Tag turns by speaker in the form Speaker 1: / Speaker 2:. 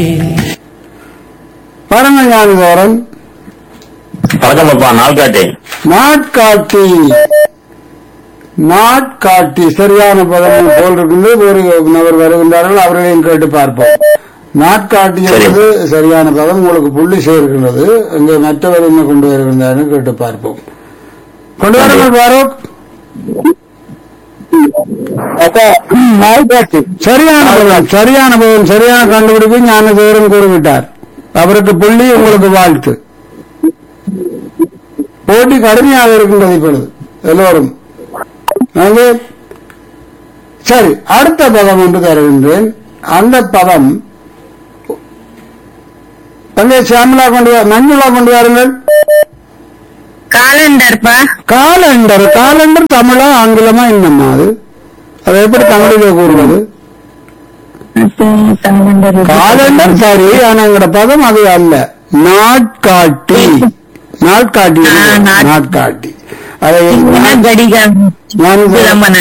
Speaker 1: பரமஞானதோரன்
Speaker 2: வணக்கம் அப்பா நாள்காட்டி
Speaker 1: நாட்காட்டி நாட்காட்டி சரியான பதம் போல் இருக்கின்றது ஒரு நபர் வருகின்றார்கள் அவர்களையும் கேட்டு பார்ப்போம் நாட்காட்டி என்பது சரியான பதம் உங்களுக்கு புள்ளி சேர்க்கின்றது இங்கே மற்றவர் என்ன கொண்டு வருகின்றார்கள் கேட்டு பார்ப்போம் கொண்டு வாருங்கள் பாரூக் சரியான பதம் சரியான பதம் சரியான கண்டுபிடிப்பு ஞானதேவரும் கூறிவிட்டார் அவருக்கு புள்ளி உங்களுக்கு வாழ்த்து போட்டி கடுமையாக இருக்கின்றது இப்பொழுது எல்லோரும் நாங்கள் சரி அடுத்த பதம் ஒன்று தருகின்றேன் அந்த பதம் அங்கே சியாமலா கொண்டு வா மஞ்சுளா கொண்டு வாருங்கள்
Speaker 3: காலண்டர்ப்பா
Speaker 1: காலண்டர் காலண்டர் தமிழா ஆங்கிலமா என்னம்மா அது அதை எப்படி தமிழிலே கூறுவது
Speaker 3: காலண்டர்
Speaker 1: காலண்டர் சரி ஆனா எங்கட பதம் அது அல்ல நாட்காட்டி நாட்காட்டி
Speaker 3: ஆ, நாட்-
Speaker 1: நாட்காட்டி அதை
Speaker 3: கடிகாரம்
Speaker 1: நான்
Speaker 3: விளம்பரம்